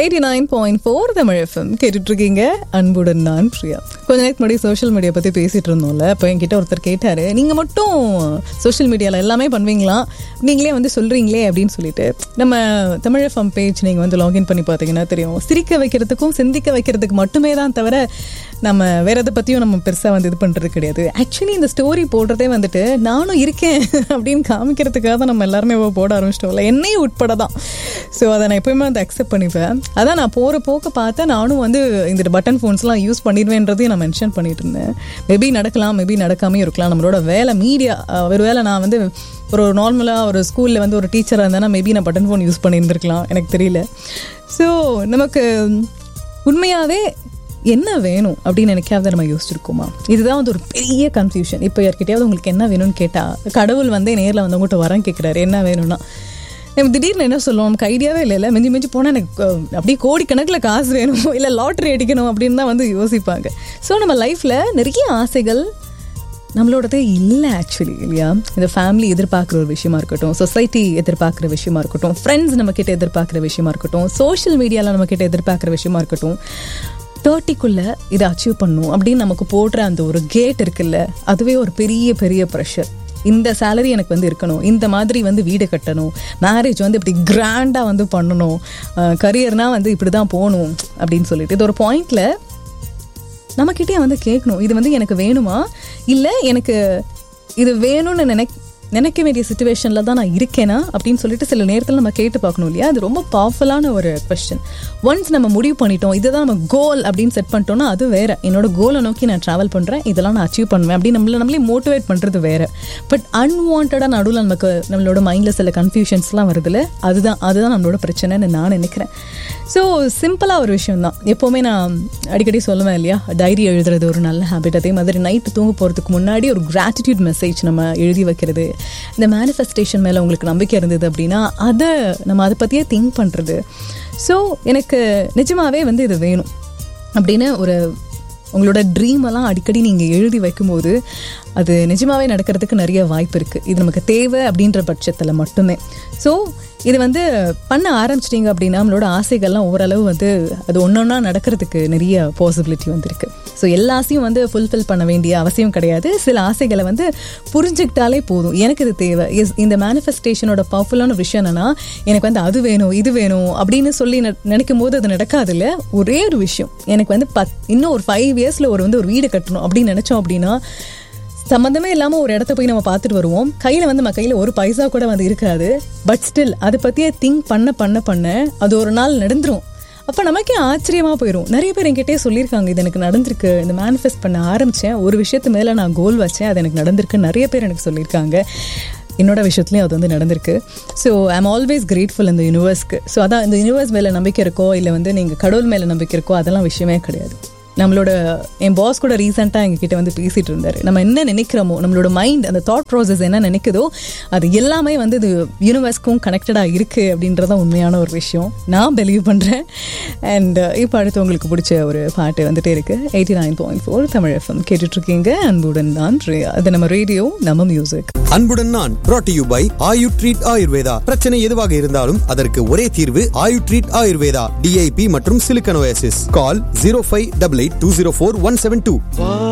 Eighty nine point four Tamil FM கேட்டுட்டு இருக்கீங்க அன்புடன் நான் பிரியா கொஞ்ச நேரத்துக்கு முன்னாடி சோஷியல் மீடியா பற்றி பேசிட்டு இருந்தோம்ல அப்போ என்கிட்ட ஒருத்தர் கேட்டார் நீங்கள் மட்டும் சோஷியல் மீடியாவில் எல்லாமே பண்ணுவீங்களா நீங்களே வந்து சொல்கிறீங்களே அப்படின்னு சொல்லிட்டு நம்ம தமிழ் எஃப்எம் பேஜ் நீங்கள் வந்து லாகின் பண்ணி பார்த்தீங்கன்னா தெரியும் சிரிக்க வைக்கிறதுக்கும் சிந்திக்க வைக்கிறதுக்கு மட்டுமே தான் தவிர நம்ம வேற எதை பற்றியும் நம்ம பெருசாக வந்து இது பண்ணுறது கிடையாது ஆக்சுவலி இந்த ஸ்டோரி போடுறதே வந்துட்டு நானும் இருக்கேன் அப்படின்னு காமிக்கிறதுக்காக தான் நம்ம எல்லாருமே இப்போ போட ஆரம்பிச்சிட்டோம்ல என்னையும் உட்பட தான் ஸோ அதை நான் எப்பயுமே வந்து அக்செப்ட் பண்ணிப்பேன் அதான் நான் போகிற போக்க பார்த்தா நானும் வந்து இந்த பட்டன் ஃபோன்ஸ்லாம் யூஸ் பண்ணிடுவேன்றதையும் நான் மென்ஷன் பண்ணிட்டு இருந்தேன் மேபி நடக்கலாம் மேபி நடக்காமையும் இருக்கலாம் நம்மளோட வேலை மீடியா ஒரு வேலை நான் வந்து ஒரு நார்மலாக ஒரு ஸ்கூலில் வந்து ஒரு டீச்சராக இருந்தேன்னா மேபி நான் பட்டன் ஃபோன் யூஸ் பண்ணியிருந்திருக்கலாம் எனக்கு தெரியல ஸோ நமக்கு உண்மையாகவே என்ன வேணும் அப்படின்னு எனக்காவது நம்ம யோசிச்சிருக்கோமா இதுதான் வந்து ஒரு பெரிய கன்ஃபியூஷன் இப்போ யார்கிட்டயாவது உங்களுக்கு என்ன வேணும்னு கேட்டால் கடவுள் வந்து நேரில் வந்து உங்கள்கிட்ட வரேன் கேட்குறாரு என்ன வேணும்னா நம்ம திடீர்னு என்ன சொல்லுவோம் நமக்கு ஐடியாவே இல்லை இல்லை மிஞ்சி மிஞ்சி போனால் எனக்கு அஹ், அப்படியே கோடிக்கணக்கில் காசு வேணும் இல்லை லாட்ரி அடிக்கணும் அப்படின்னு தான் வந்து யோசிப்பாங்க ஸோ நம்ம லைஃப்பில் நிறைய ஆசைகள் நம்மளோடதே இல்லை ஆக்சுவலி இல்லையா இந்த ஃபேமிலி எதிர்பார்க்குற ஒரு விஷயமா இருக்கட்டும் சொசைட்டி எதிர்பார்க்குற விஷயமா இருக்கட்டும் ஃப்ரெண்ட்ஸ் நம்ம கிட்ட எதிர்பார்க்குற விஷயமா இருக்கட்டும் சோஷியல் மீடியாவில் நம்ம கிட்ட எதிர்பார்க்குற விஷயமா இருக்கட்டும் தேர்ட்டிக்குள்ளே இதை அச்சீவ் பண்ணும் அப்படின்னு நமக்கு போடுற அந்த ஒரு கேட் இருக்குல்ல அதுவே ஒரு பெரிய பெரிய ப்ரெஷர் இந்த சேலரி எனக்கு வந்து இருக்கணும் இந்த மாதிரி வந்து வீடு கட்டணும் மேரேஜ் வந்து இப்படி கிராண்டாக வந்து பண்ணணும் கரியர்னால் வந்து இப்படி தான் போகணும் அப்படின்னு சொல்லிட்டு இது ஒரு பாயிண்டில் நம்மக்கிட்டே வந்து கேட்கணும் இது வந்து எனக்கு வேணுமா இல்லை எனக்கு இது வேணும்னு நினைக் நினைக்க வேண்டிய சுச்சுவேஷனில் தான் நான் இருக்கேனா அப்படின்னு சொல்லிட்டு சில நேரத்தில் நம்ம கேட்டு பார்க்கணும் இல்லையா அது ரொம்ப பவர்ஃபுல்லான ஒரு கொஸ்டின் ஒன்ஸ் நம்ம முடிவு பண்ணிட்டோம் இதுதான் நம்ம கோல் அப்படின்னு செட் பண்ணிட்டோம்னா அது வேற என்னோட கோலை நோக்கி நான் ட்ராவல் பண்ணுறேன் இதெல்லாம் நான் அச்சீவ் பண்ணுவேன் அப்படின்னு நம்மள நம்மளே மோட்டிவேட் பண்ணுறது வேற பட் அன்வான்டாக நடுவில் நமக்கு நம்மளோட மைண்டில் சில கன்ஃபியூஷன்ஸ்லாம் வருதுல்ல அதுதான் அதுதான் நம்மளோட பிரச்சனைன்னு நான் நினைக்கிறேன் ஸோ சிம்பிளாக ஒரு விஷயம் தான் எப்போவுமே நான் அடிக்கடி சொல்லுவேன் இல்லையா டைரி எழுதுறது ஒரு நல்ல ஹேபிட் அதே மாதிரி நைட்டு தூங்க போகிறதுக்கு முன்னாடி ஒரு கிராட்டிடியூட் மெசேஜ் நம்ம எழுதி வைக்கிறது இந்த மேனிஃபெஸ்டேஷன் மேலே உங்களுக்கு நம்பிக்கை இருந்தது அப்படின்னா அதை நம்ம அதை பற்றியே திங்க் பண்ணுறது ஸோ எனக்கு நிஜமாவே வந்து இது வேணும் அப்படின்னு ஒரு உங்களோட ட்ரீம் எல்லாம் அடிக்கடி நீங்கள் எழுதி வைக்கும்போது அது நிஜமாவே நடக்கிறதுக்கு நிறைய வாய்ப்பு இருக்குது இது நமக்கு தேவை அப்படின்ற பட்சத்தில் மட்டுமே ஸோ இது வந்து பண்ண ஆரம்பிச்சிட்டிங்க அப்படின்னா நம்மளோட ஆசைகள்லாம் ஓரளவு வந்து அது ஒன்று ஒன்றா நடக்கிறதுக்கு நிறைய பாசிபிலிட்டி வந்திருக்கு ஸோ எல்லா ஆசையும் வந்து ஃபுல்ஃபில் பண்ண வேண்டிய அவசியம் கிடையாது சில ஆசைகளை வந்து புரிஞ்சுக்கிட்டாலே போதும் எனக்கு இது தேவை எஸ் இந்த மேனிஃபெஸ்டேஷனோட பவர்ஃபுல்லான விஷயம் என்னன்னா எனக்கு வந்து அது வேணும் இது வேணும் அப்படின்னு சொல்லி நெ- நினைக்கும் போது அது நடக்காதுல்ல ஒரே ஒரு விஷயம் எனக்கு வந்து பத் இன்னும் ஒரு ஃபைவ் இயர்ஸில் ஒரு வந்து ஒரு வீடு கட்டணும் அப்படின்னு நினச்சோம் அப்படின்னா சம்மந்தமே இல்லாமல் ஒரு இடத்த போய் நம்ம பார்த்துட்டு வருவோம் கையில் வந்து நம்ம கையில் ஒரு பைசா கூட வந்து இருக்காது பட் ஸ்டில் அதை பற்றியே திங்க் பண்ண பண்ண பண்ண அது ஒரு நாள் நடந்துரும் அப்போ நமக்கே ஆச்சரியமாக போயிடும் நிறைய பேர் என்கிட்டயே சொல்லியிருக்காங்க இது எனக்கு நடந்திருக்கு இந்த மேனிஃபெஸ்ட் பண்ண ஆரம்பித்தேன் ஒரு விஷயத்து மேலே நான் கோல் வச்சேன் அது எனக்கு நடந்திருக்கு நிறைய பேர் எனக்கு சொல்லியிருக்காங்க என்னோட விஷயத்துலையும் அது வந்து நடந்திருக்கு ஸோ ஐம் ஆல்வேஸ் கிரேட்ஃபுல் இந்த யூனிவர்ஸ்க்கு ஸோ அதான் இந்த யூனிவர்ஸ் மேலே நம்பிக்கை இருக்கோ இல்லை வந்து நீங்கள் கடவுள் மேலே நம்பிக்கை இருக்கோ அதெல்லாம் விஷயமே கிடையாது நம்மளோட என் பாஸ் கூட ரீசெண்டாக எங்ககிட்ட வந்து பேசிட்டு இருந்தாரு நம்ம என்ன நினைக்கிறோமோ நம்மளோட மைண்ட் அந்த தாட் ப்ராசஸ் என்ன நினைக்குதோ அது எல்லாமே வந்து இது யூனிவர்ஸ்க்கும் கனெக்டடாக இருக்குது அப்படின்றதான் உண்மையான ஒரு விஷயம் நான் பிலீவ் பண்ணுறேன் அண்ட் இப்போ அடுத்து உங்களுக்கு பிடிச்ச ஒரு பாட்டு வந்துட்டே இருக்கு eighty nine point four Tamil FM கேட்டுட்ருக்கீங்க அன்புடன் தான் பிரியா. அது நம்ம ரேடியோ நம்ம மியூசிக் அன்புடன் நான் brought to you by Ayu treat Ayurveda பிரச்சனை எதுவாக இருந்தாலும் அதற்கு ஒரே தீர்வு ஆயு ட்ரீட் ஆயுர்வேதா டிஐபி மற்றும் சிலிக்கனோசிஸ் call zero five double eight two zero four one seven two